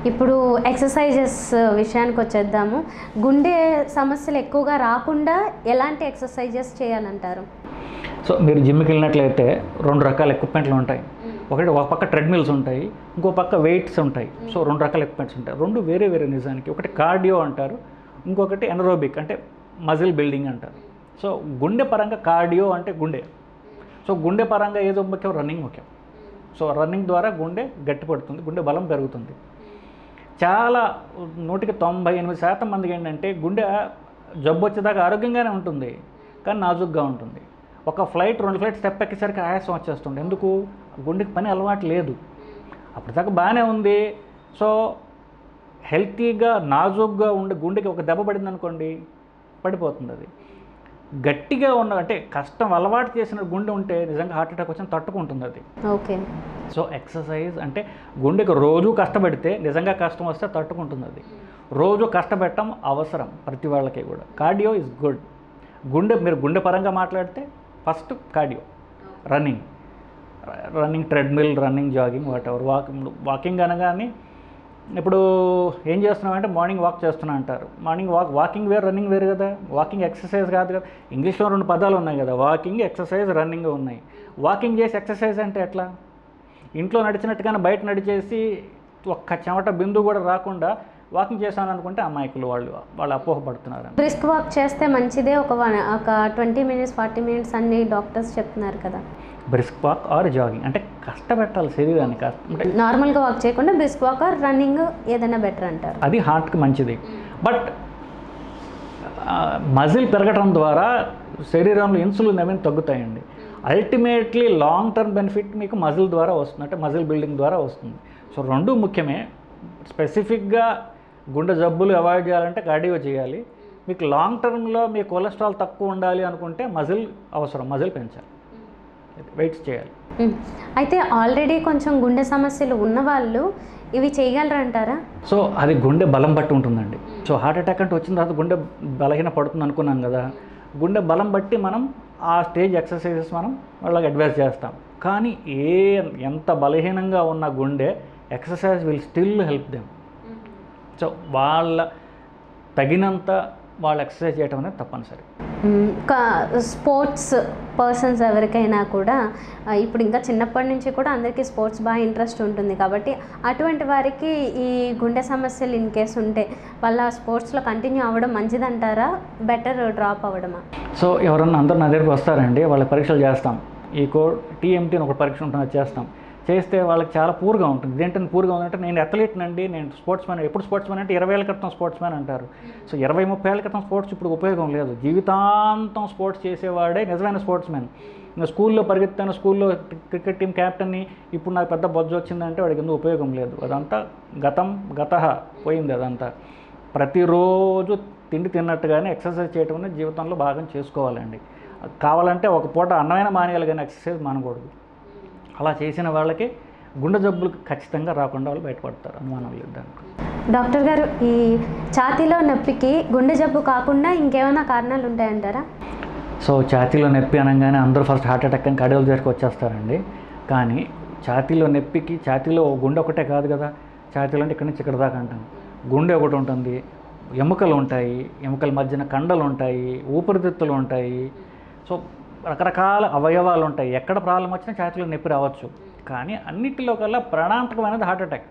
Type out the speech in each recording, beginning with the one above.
ఇప్పుడు ఎక్సర్సైజెస్ విషయానికి వచ్చేద్దాము గుండె సమస్యలు ఎక్కువగా రాకుండా ఎలాంటి ఎక్సర్సైజెస్ చేయాలంటారు సో మీరు జిమ్కి వెళ్ళినట్లయితే రెండు రకాల ఎక్విప్మెంట్లు ఉంటాయి ఒకటి ఒక పక్క ట్రెడ్మిల్స్ ఉంటాయి ఇంకో పక్క వెయిట్స్ ఉంటాయి సో రెండు రకాల ఎక్విప్మెంట్స్ ఉంటాయి రెండు వేరే వేరే నిజానికి ఒకటి కార్డియో అంటారు ఇంకొకటి ఎనరోబిక్ అంటే మజిల్ బిల్డింగ్ అంటారు సో గుండె పరంగా కార్డియో అంటే గుండె సో గుండె పరంగా ఏదో ముఖ్యం రన్నింగ్ ముఖ్యం సో రన్నింగ్ ద్వారా గుండె గట్టిపడుతుంది గుండె బలం పెరుగుతుంది చాలా నూటికి తొంభై ఎనిమిది శాతం మందికి ఏంటంటే గుండె జబ్బు వచ్చేదాకా ఆరోగ్యంగానే ఉంటుంది కానీ నాజుగ్గా ఉంటుంది ఒక ఫ్లైట్ రెండు ఫ్లైట్ స్టెప్ ఎక్కేసరికి ఆయాసం వచ్చేస్తుంది ఎందుకు గుండెకి పని అలవాటు లేదు అప్పటిదాకా బాగానే ఉంది సో హెల్తీగా నాజుగ్గా ఉండే గుండెకి ఒక దెబ్బ పడింది అనుకోండి పడిపోతుంది అది గట్టిగా ఉన్న అంటే కష్టం అలవాటు చేసిన గుండె ఉంటే నిజంగా హార్ట్ అటాక్ వచ్చి తట్టుకుంటుంది అది ఓకే సో ఎక్సర్సైజ్ అంటే గుండెకి రోజు కష్టపడితే నిజంగా కష్టం వస్తే తట్టుకుంటుంది అది రోజు కష్టపెట్టడం అవసరం ప్రతి వాళ్ళకి కూడా కార్డియో ఇస్ గుడ్ గుండె మీరు గుండె పరంగా మాట్లాడితే first cardio running running treadmill running jogging whatever walking walking అనగానే ఇప్పుడు ఏం చేస్తున్నామంటే మార్నింగ్ వాక్ చేస్తున్నా అంటారు మార్నింగ్ వాక్ వాకింగ్ వేరు రన్నింగ్ వేరు కదా వాకింగ్ ఎక్సర్సైజ్ కాదు కదా ఇంగ్లీష్లో రెండు పదాలు ఉన్నాయి కదా వాకింగ్ ఎక్సర్సైజ్ రన్నింగ్ ఉన్నాయి వాకింగ్ చేసి ఎక్సర్సైజ్ అంటే ఎట్లా ఇంట్లో నడిచినట్టుగానే బయట నడిచేసి ఒక్క చెమట బిందు కూడా రాకుండా వాకింగ్ చేశాను అనుకుంటే అమాయకులు వాళ్ళు వాళ్ళు అపోహపడుతున్నారు బ్రిస్క్ వాక్ చేస్తే మంచిదే ఒక వన్ ఒక ట్వంటీ మినిట్స్ ఫార్టీ మినిట్స్ అన్ని డాక్టర్స్ చెప్తున్నారు కదా బ్రిస్క్ వాక్ ఆర్ జాగింగ్ అంటే కష్టపెట్టాలి శరీరాన్ని కష్ట అంటే నార్మల్గా వాక్ చేయకుండా బ్రిస్క్ వాక్ ఆర్ రన్నింగ్ ఏదైనా బెటర్ అంటారు అది హార్ట్కి మంచిది బట్ మజిల్ పెరగడం ద్వారా శరీరంలో ఇన్సులిన్ అనేవి తగ్గుతాయండి అల్టిమేట్లీ లాంగ్ టర్మ్ బెనిఫిట్ మీకు మజిల్ ద్వారా వస్తుంది అంటే మజిల్ బిల్డింగ్ ద్వారా వస్తుంది సో రెండు ముఖ్యమే స్పెసిఫిక్గా గుండె జబ్బులు అవాయిడ్ చేయాలంటే కార్డియో చేయాలి మీకు లాంగ్ టర్మ్లో మీ కొలెస్ట్రాల్ తక్కువ ఉండాలి అనుకుంటే మజిల్ అవసరం మజిల్ పెంచాలి వెయిట్స్ చేయాలి మ్మ్. అయితే ఆల్రెడీ కొంచెం గుండె సమస్యలు ఉన్నవాళ్ళు ఇవి చేయగలరంటారా సో అది గుండె బలం బట్టి ఉంటుందండి సో హార్ట్ అటాక్ అంటే వచ్చిన తర్వాత గుండె బలహీన పడుతుంది అనుకున్నాం కదా గుండె బలం బట్టి మనం ఆ స్టేజ్ ఎక్సర్సైజెస్ మనం వాళ్ళకి అడ్వైస్ చేస్తాం కానీ ఏ ఎంత బలహీనంగా ఉన్న గుండె exercise will still help them so వాళ్ళ తగినంత వాళ్ళు ఎక్సర్సైజ్ చేయడం అనేది తప్పనిసరి మ్మ్. కా స్పోర్ట్స్ పర్సన్స్ ఎవరికైనా కూడా ఆ, ఇప్పుడు ఇంకా చిన్నప్పటి నుంచి కూడా అందరికీ స్పోర్ట్స్ బాగా ఇంట్రెస్ట్ ఉంటుంది కాబట్టి అటువంటి వారికి ఈ గుండె సమస్యలు ఇన్ కేస్ ఉంటే వాళ్ళ స్పోర్ట్స్లో కంటిన్యూ అవ్వడం మంచిదంటారా బెటర్ డ్రాప్ అవ్వడమా సో ఎవరన్నా అందరు నా దగ్గరికి వస్తారండి వాళ్ళ పరీక్షలు చేస్తాం ఈ కో టీఎంటీ అని ఒక పరీక్ష ఉంటుంది అది చేస్తాం చేస్తే వాళ్ళకి చాలా పూర్గా ఉంటుంది ఇదేంటని పూర్గా ఉందంటే నేను అథ్లీట్ నండి నేను స్పోర్ట్స్ మ్యాన్ ఎప్పుడు స్పోర్ట్స్ మ్యాన్ అంటే ఇరవై ఏళ్ళ క్రితం స్పోర్ట్స్ మ్యాన్ అంటారు సో ఇరవై ముప్పై ఏళ్ళ క్రితం స్పోర్ట్స్ ఇప్పుడు ఉపయోగం లేదు జీవితాంతం స్పోర్ట్స్ చేసేవాడే నిజమైన స్పోర్ట్స్ మ్యాన్ ఇంకా స్కూల్లో పరిగెత్తాను స్కూల్లో క్రికెట్ టీం క్యాప్టెన్ని ఇప్పుడు నాకు పెద్ద బొజ్జు వచ్చిందంటే వాడికి ఎందుకు ఉపయోగం లేదు అదంతా గతం గత పోయింది అదంతా ప్రతిరోజు తిండి తిన్నట్టుగానే ఎక్సర్సైజ్ చేయటం అనేది జీవితంలో భాగం చేసుకోవాలండి కావాలంటే ఒక పూట అన్నమైన మానేయాలి కానీ ఎక్సర్సైజ్ మానకూడదు అలా చేసిన వాళ్ళకి గుండె జబ్బులు ఖచ్చితంగా రాకుండా వాళ్ళు బయటపడతారు అనుమానం లేదు దానికి డాక్టర్ గారు ఈ ఛాతీలో నొప్పికి గుండె జబ్బు కాకుండా ఇంకేమైనా కారణాలు ఉంటాయంటారా సో ఛాతీలో నొప్పి అనగానే అందరూ ఫస్ట్ హార్ట్ అటాక్ అని కడియోల దగ్గరికి వచ్చేస్తారండి కానీ ఛాతీలో నొప్పికి ఛాతీలో గుండె ఒకటే కాదు కదా ఛాతీలో అంటే ఇక్కడి నుంచి ఇక్కడ దాకా అంటాం గుండె ఒకటి ఉంటుంది ఎముకలు ఉంటాయి ఎముకల మధ్యన కండలు ఉంటాయి ఊపిరితిత్తులు ఉంటాయి సో రకరకాల అవయవాలు ఉంటాయి ఎక్కడ ప్రాబ్లం వచ్చినా ఛాతీలో నొప్పి రావచ్చు కానీ అన్నిటిలో కల్లా ప్రాణాంతకమైనది హార్ట్ అటాక్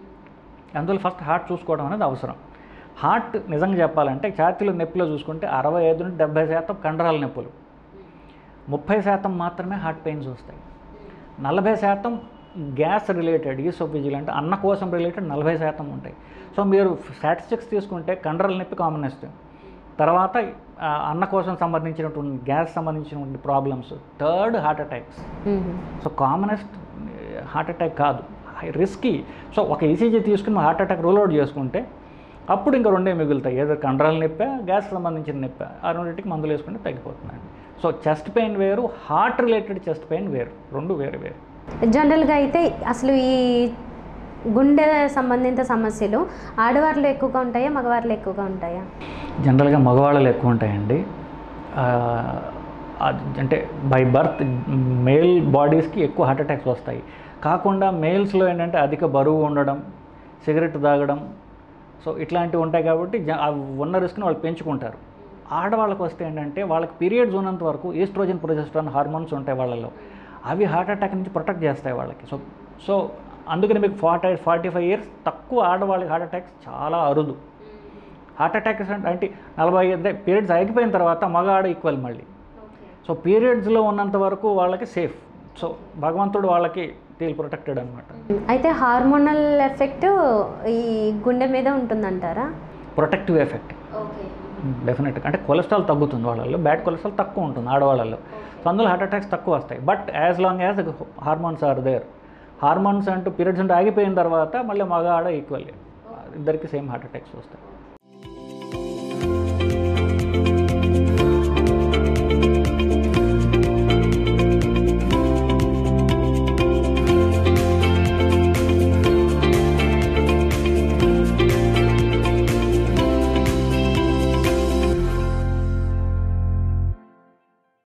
అందులో ఫస్ట్ హార్ట్ చూసుకోవడం అనేది అవసరం హార్ట్ నిజంగా చెప్పాలంటే ఛాతీలో నొప్పిలో చూసుకుంటే అరవై ఐదు నుండి డెబ్బై శాతం కండరాల నొప్పులు ముప్పై శాతం మాత్రమే హార్ట్ పెయిన్స్ వస్తాయి నలభై శాతం గ్యాస్ రిలేటెడ్ ఈసోఫిజిల్ అంటే అన్న కోసం రిలేటెడ్ నలభై శాతం ఉంటాయి సో మీరు స్టాటిస్టిక్స్ తీసుకుంటే కండరాల నొప్పి కామనెస్ట్ తర్వాత ఆ, అన్న కోసం సంబంధించినటువంటి గ్యాస్ సంబంధించినటువంటి problems third heart attacks hmm. So commonest heart attack కాదు రిస్కీ సో ఒక ఈసీజీ తీసుకుని హార్ట్ అటాక్ రూల్ అవుట్ చేసుకుంటే అప్పుడు ఇంకా రెండే మిగులుతాయి ఏదో కండరాల నొప్పి గ్యాస్ సంబంధించిన నొప్పి ఆ రెండింటికి మందులు వేసుకుంటే తగ్గిపోతుందండి సో చెస్ట్ పెయిన్ వేరు హార్ట్ రిలేటెడ్ చెస్ట్ పెయిన్ వేరు రెండు వేరు వేరు జనరల్గా అయితే అసలు ఈ గుండె సంబంధిత సమస్యలు ఆడవారిలో ఎక్కువగా ఉంటాయా మగవారిలో ఎక్కువగా ఉంటాయా జనరల్గా మగవాళ్ళలో ఎక్కువ ఉంటాయండి ఆ, అది అంటే బై బర్త్ మేల్ బాడీస్కి ఎక్కువ హార్ట్ అటాక్స్ వస్తాయి కాకుండా మేల్స్లో ఏంటంటే అధిక బరువు ఉండడం సిగరెట్ తాగడం సో ఇట్లాంటివి ఉంటాయి కాబట్టి జ- ఆ ఉన్న రిస్క్ని వాళ్ళు పెంచుకుంటారు ఆడవాళ్ళకి వస్తే ఏంటంటే వాళ్ళకి పీరియడ్స్ ఉన్నంత వరకు ఈస్ట్రోజన్ ప్రొజెస్ట్రాన్ హార్మోన్స్ ఉంటాయి వాళ్ళలో అవి హార్ట్ అటాక్ నుంచి ప్రొటెక్ట్ చేస్తాయి వాళ్ళకి సో సో అందుకని మీకు ఫార్టీ ఫార్టీ ఫైవ్ ఇయర్స్ తక్కువ ఆడవాళ్ళకి హార్ట్ అటాక్స్ చాలా అరుదు హార్ట్ అటాక్స్ అంటే అంటే నలభై అంటే పీరియడ్స్ ఆగిపోయిన తర్వాత మగ ఆడ ఈక్వల్ మళ్ళీ సో పీరియడ్స్లో ఉన్నంత వరకు వాళ్ళకి సేఫ్ సో భగవంతుడు వాళ్ళకి తేల్ ప్రొటెక్టెడ్ అనమాట అయితే హార్మోనల్ ఎఫెక్ట్ ఈ గుండె మీద ఉంటుందంటారా ప్రొటెక్టివ్ ఎఫెక్ట్ డెఫినెట్గా అంటే కొలెస్ట్రాల్ తగ్గుతుంది వాళ్ళల్లో బ్యాడ్ కొలెస్ట్రాల్ తక్కువ ఉంటుంది ఆడవాళ్ళలో సో అందులో హార్ట్ అటాక్స్ తక్కువ వస్తాయి but as long as hormones are there hormones అంటూ పీరియడ్స్ అంటూ ఆగిపోయిన తర్వాత మళ్ళీ మగ ఆడ ఈక్వల్ ఇద్దరికి సేమ్ హార్ట్ అటాక్స్ వస్తాయి